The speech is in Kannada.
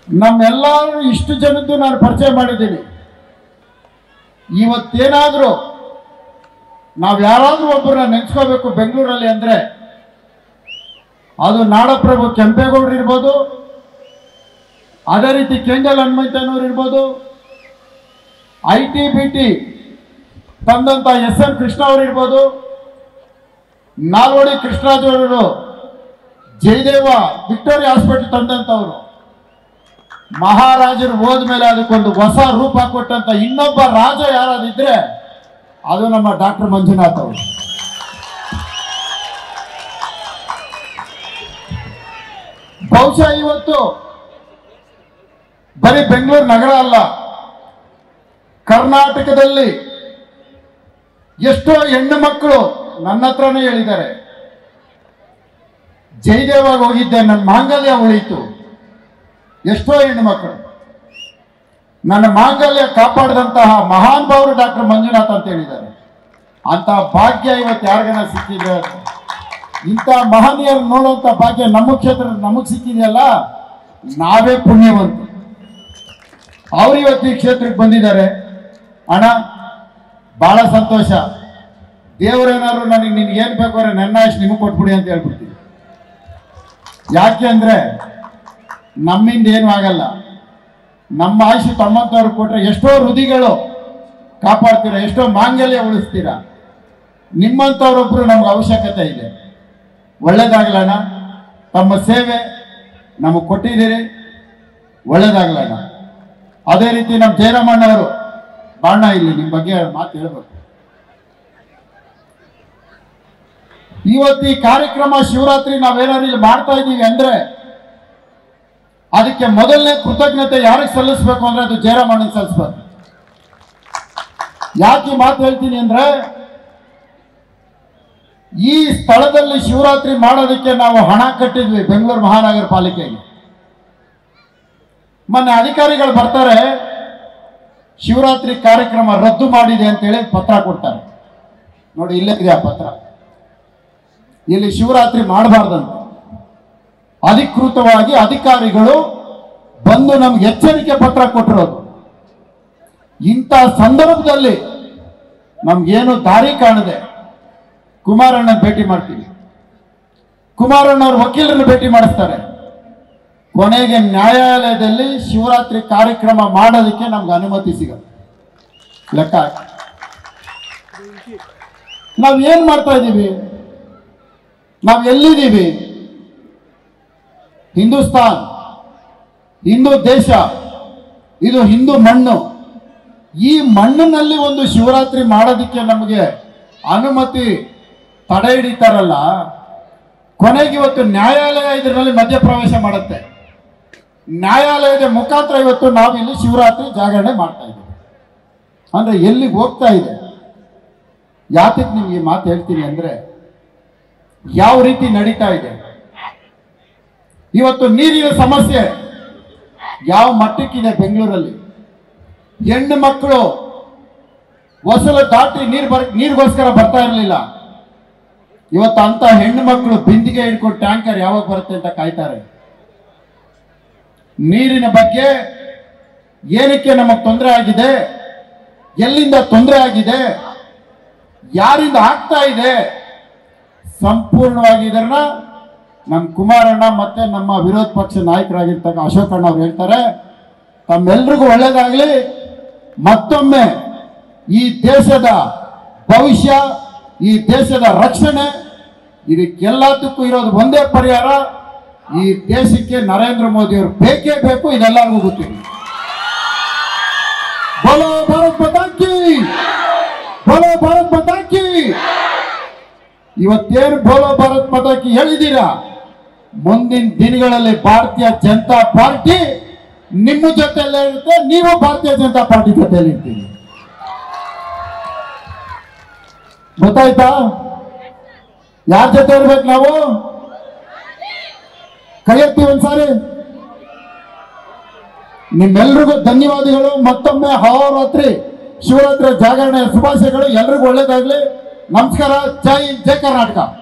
ನಮ್ಮೆಲ್ಲರೂ ಇಷ್ಟು ಜನದ್ದು ನಾನು ಪರಿಚಯ ಮಾಡಿದ್ದೀನಿ ಇವತ್ತೇನಾದರೂ ನಾವು ಯಾರಾದರೂ ಒಬ್ಬರನ್ನ ನೆನ್ಸ್ಕೋಬೇಕು ಬೆಂಗಳೂರಲ್ಲಿ ಅಂದರೆ ಅದು ನಾಡಪ್ರಭು ಕೆಂಪೇಗೌಡರು ಇರ್ಬೋದು ಅದೇ ರೀತಿ ಕೆಂಗಲ್ ಹನುಮಂತನವ್ರು ಇರ್ಬೋದು ಐ ಟಿ ಬಿ ಟಿ ತಂದಂಥ ಎಸ್ ಎಂ ಕೃಷ್ಣ ಅವರು ಇರ್ಬೋದು ನಾಲ್ವಡಿ ಕೃಷ್ಣರಾಜ್ ಅವರು ಜಯದೇವ ವಿಕ್ಟೋರಿಯಾ ಹಾಸ್ಪಿಟಲ್ ತಂದಂಥವ್ರು ಮಹಾರಾಜರು ಹೋದ್ಮೇಲೆ ಅದಕ್ಕೊಂದು ಹೊಸ ರೂಪ ಕೊಟ್ಟಂತ ಇನ್ನೊಬ್ಬ ರಾಜ ಯಾರಾದಿದ್ರೆ ಅದು ನಮ್ಮ ಡಾಕ್ಟರ್ ಮಂಜುನಾಥ್ ಅವರು ಬಹುಶಃ ಇವತ್ತು ಬರೀ ಬೆಂಗಳೂರು ನಗರ ಅಲ್ಲ ಕರ್ನಾಟಕದಲ್ಲಿ ಎಷ್ಟೋ ಹೆಣ್ಣು ಮಕ್ಕಳು ನನ್ನ ಹತ್ರನೇ ಹೇಳಿದ್ದಾರೆ ಜಯದೇವಾಗ ಹೋಗಿದ್ದೆ ನನ್ನ ಮಾಂಗಲ್ಯ ಉಳಿಯಿತು ಎಷ್ಟೋ ಹೆಣ್ಣು ಮಕ್ಕಳು ನನ್ನ ಮಾಂಗಲ್ಯ ಕಾಪಾಡಿದಂತಹ ಮಹಾನ್ ಭಾವರು ಡಾಕ್ಟರ್ ಮಂಜುನಾಥ್ ಅಂತ ಹೇಳಿದ್ದಾರೆ ಅಂತ ಭಾಗ್ಯ ಇವತ್ತು ಯಾರಿಗನ ಸಿಕ್ಕಿದೆ ಇಂಥ ಮಹನೀಯರು ನೋಡುವಂಥ ಭಾಗ್ಯ ನಮ್ಮ ಕ್ಷೇತ್ರ ನಮಗೆ ಸಿಕ್ಕಿದೆಯಲ್ಲ ನಾವೇ ಪುಣ್ಯವಂತು ಅವ್ರು ಇವತ್ತು ಈ ಕ್ಷೇತ್ರಕ್ಕೆ ಬಂದಿದ್ದಾರೆ ಅಣ್ಣ ಬಹಳ ಸಂತೋಷ ದೇವರೇನಾದ್ರು ನನಗೆ ನಿನ್ಗೆ ಏನು ಬೇಕು ಅಂದ್ರೆ ನನ್ನ ಅಷ್ಟು ನಿಮಗೆ ಕೊಟ್ಬಿಡಿ ಅಂತ ಹೇಳ್ಬಿಡ್ತೀನಿ ಯಾಕೆ ಅಂದ್ರೆ ನಮ್ಮಿಂದ ಏನು ಆಗಲ್ಲ ನಮ್ಮ ಆಯುಷು ತಮ್ಮಂತವ್ರು ಕೊಟ್ರೆ ಎಷ್ಟೋ ಹೃದಿಗಳು ಕಾಪಾಡ್ತೀರಾ ಎಷ್ಟೋ ಮಾಂಗಲ್ಯ ಉಳಿಸ್ತೀರಾ ನಿಮ್ಮಂಥವ್ರೊಬ್ರು ನಮ್ಗೆ ಅವಶ್ಯಕತೆ ಇದೆ ಒಳ್ಳೇದಾಗ್ಲಣ್ಣ ತಮ್ಮ ಸೇವೆ ನಮಗೆ ಕೊಟ್ಟಿದ್ದೀರಿ ಒಳ್ಳೇದಾಗ್ಲಣ್ಣ ಅದೇ ರೀತಿ ನಮ್ಮ ಜಯರಾಮಣ್ಣವರು ಬಾಣ ಇಲ್ಲಿ ನಿಮ್ಮ ಬಗ್ಗೆ ಮಾತು ಹೇಳ್ಬೇಕು ಇವತ್ತು ಈ ಕಾರ್ಯಕ್ರಮ ಶಿವರಾತ್ರಿ ನಾವೇನಾದ್ರು ಇಲ್ಲಿ ಮಾಡ್ತಾ ಇದ್ದೀವಿ ಅಂದ್ರೆ ಅದಕ್ಕೆ ಮೊದಲನೇ ಕೃತಜ್ಞತೆ ಯಾರಿಗೆ ಸಲ್ಲಿಸ್ಬೇಕು ಅಂದ್ರೆ ಅದು ಜಯರಾಮಣ್ಣಗೆ ಸಲ್ಲಿಸ್ಬೇಕು ಯಾಕೆ ಈ ಮಾತು ಹೇಳ್ತೀನಿ ಅಂದ್ರೆ ಈ ಸ್ಥಳದಲ್ಲಿ ಶಿವರಾತ್ರಿ ಮಾಡೋದಕ್ಕೆ ನಾವು ಹಣ ಕಟ್ಟಿದ್ವಿ ಬೆಂಗಳೂರು ಮಹಾನಗರ ಪಾಲಿಕೆಗೆ ಮೊನ್ನೆ ಅಧಿಕಾರಿಗಳು ಬರ್ತಾರೆ ಶಿವರಾತ್ರಿ ಕಾರ್ಯಕ್ರಮ ರದ್ದು ಮಾಡಿದೆ ಅಂತೇಳಿ ಪತ್ರ ಕೊಡ್ತಾರೆ ನೋಡಿ ಇಲ್ಲೇ ಇದೆ ಆ ಪತ್ರ ಇಲ್ಲಿ ಶಿವರಾತ್ರಿ ಮಾಡಬಾರ್ದಂತ ಅಧಿಕೃತವಾಗಿ ಅಧಿಕಾರಿಗಳು ಬಂದು ನಮ್ಗೆ ಎಚ್ಚರಿಕೆ ಪತ್ರ ಕೊಟ್ಟಿರೋದು ಇಂಥ ಸಂದರ್ಭದಲ್ಲಿ ನಮ್ಗೇನು ದಾರಿ ಕಾಣದೆ ಕುಮಾರಣ್ಣ ಭೇಟಿ ಮಾಡ್ತೀವಿ ಕುಮಾರಣ್ಣ ಅವ್ರ ವಕೀಲರನ್ನು ಭೇಟಿ ಮಾಡಿಸ್ತಾರೆ ಕೊನೆಗೆ ನ್ಯಾಯಾಲಯದಲ್ಲಿ ಶಿವರಾತ್ರಿ ಕಾರ್ಯಕ್ರಮ ಮಾಡೋದಕ್ಕೆ ನಮ್ಗೆ ಅನುಮತಿ ಸಿಗತ್ತೆ ಲೆಕ್ಕ ಹಾಕಿ. ನಾವ್ ಏನ್ ಮಾಡ್ತಾ ಇದ್ದೀವಿ ನಾವ್ ಎಲ್ಲಿದ್ದೀವಿ ಹಿಂದೂಸ್ತಾನ್ ಹಿಂದೂ ದೇಶ ಇದು ಹಿಂದೂ ಮಣ್ಣು ಈ ಮಣ್ಣಿನಲ್ಲಿ ಒಂದು ಶಿವರಾತ್ರಿ ಮಾಡೋದಕ್ಕೆ ನಮಗೆ ಅನುಮತಿ ತಡೆ ಹಿಡಿತಾರಲ್ಲ ಕೊನೆಗೆ ಇವತ್ತು ನ್ಯಾಯಾಲಯ ಇದರಲ್ಲಿ ಮಧ್ಯಪ್ರವೇಶ ಮಾಡುತ್ತೆ ನ್ಯಾಯಾಲಯದ ಮುಖಾಂತರ ಇವತ್ತು ನಾವು ಇಲ್ಲಿ ಶಿವರಾತ್ರಿ ಜಾಗರಣೆ ಮಾಡ್ತಾ ಇದ್ದೀವಿ ಅಂದ್ರೆ ಎಲ್ಲಿಗೆ ಹೋಗ್ತಾ ಇದೆ ಯಾತಕ್ಕೆ ನಿಮ್ಗೆ ಈ ಮಾತು ಹೇಳ್ತೀನಿ ಅಂದ್ರೆ ಯಾವ ರೀತಿ ನಡೀತಾ ಇದೆ ಇವತ್ತು ನೀರಿನ ಸಮಸ್ಯೆ ಯಾವ ಮಟ್ಟಕ್ಕಿದೆ ಬೆಂಗಳೂರಲ್ಲಿ ಹೆಣ್ಣು ಮಕ್ಕಳು ಹೊಸಲು ದಾಟಿ ನೀರು ಬರ್ ನೀರಿಗೋಸ್ಕರ ಬರ್ತಾ ಇರಲಿಲ್ಲ ಇವತ್ತು ಅಂತ ಹೆಣ್ಣು ಮಕ್ಕಳು ಬಿಂದಿಗೆ ಹಿಡ್ಕೊಂಡು ಟ್ಯಾಂಕರ್ ಯಾವಾಗ ಬರುತ್ತೆ ಅಂತ ಕಾಯ್ತಾರೆ ನೀರಿನ ಬಗ್ಗೆ ಏನಕ್ಕೆ ನಮಗೆ ತೊಂದರೆ ಆಗಿದೆ ಎಲ್ಲಿಂದ ತೊಂದರೆ ಆಗಿದೆ ಯಾರಿಂದ ಆಗ್ತಾ ಇದೆ ಸಂಪೂರ್ಣವಾಗಿ ಇದನ್ನ ನಮ್ಮ ಕುಮಾರಣ್ಣ ಮತ್ತೆ ನಮ್ಮ ವಿರೋಧ ಪಕ್ಷ ನಾಯಕರಾಗಿರ್ತಕ್ಕ ಅಶೋಕಣ್ಣ ಅವ್ರು ಹೇಳ್ತಾರೆ ತಮ್ಮೆಲ್ರಿಗೂ ಒಳ್ಳೇದಾಗ್ಲಿ ಮತ್ತೊಮ್ಮೆ ಈ ದೇಶದ ಭವಿಷ್ಯ ಈ ದೇಶದ ರಕ್ಷಣೆ ಇದಕ್ಕೆಲ್ಲದಕ್ಕೂ ಇರೋದು ಒಂದೇ ಪರಿಹಾರ ಈ ದೇಶಕ್ಕೆ ನರೇಂದ್ರ ಮೋದಿ ಅವರು ಬೇಕೇ ಬೇಕು ಇದೆಲ್ಲರಿಗೂ ಗೊತ್ತಿದೆ ಬೋಲೋ ಭಾರತ್ ಮಾತಾ ಕಿ ಬೋಲೋ ಭಾರತ್ ಮಾತಾ ಕಿ ಇವತ್ತೇನು ಬೋಲೋ ಭಾರತ್ ಮಾತಾ ಕಿ ಹೇಳಿದ್ದೀರಾ ಮುಂದಿನ ದಿನಗಳಲ್ಲಿ ಭಾರತೀಯ ಜನತಾ ಪಾರ್ಟಿ ನಿಮ್ಮ ಜೊತೆಯಲ್ಲೇ ಇರುತ್ತೆ ನೀವು ಭಾರತೀಯ ಜನತಾ ಪಾರ್ಟಿ ಜೊತೆಯಲ್ಲಿ ಇರ್ತೀರಿ ಗೊತ್ತಾಯ್ತಾ ಯಾರ ಜೊತೆ ಇರ್ಬೇಕು ನಾವು ಕೈ ಎತ್ತಿ ಒಂದ್ಸಾರಿ ನಿಮ್ಮೆಲ್ರಿಗೂ ಧನ್ಯವಾದಗಳು ಮತ್ತೊಮ್ಮೆ ಅಹೋರಾತ್ರಿ ಶಿವರಾತ್ರಿ ಜಾಗರಣೆ ಶುಭಾಶಯಗಳು ಎಲ್ರಿಗೂ ಒಳ್ಳೇದಾಗ್ಲಿ ನಮಸ್ಕಾರ ಜೈ ಜೈ ಕರ್ನಾಟಕ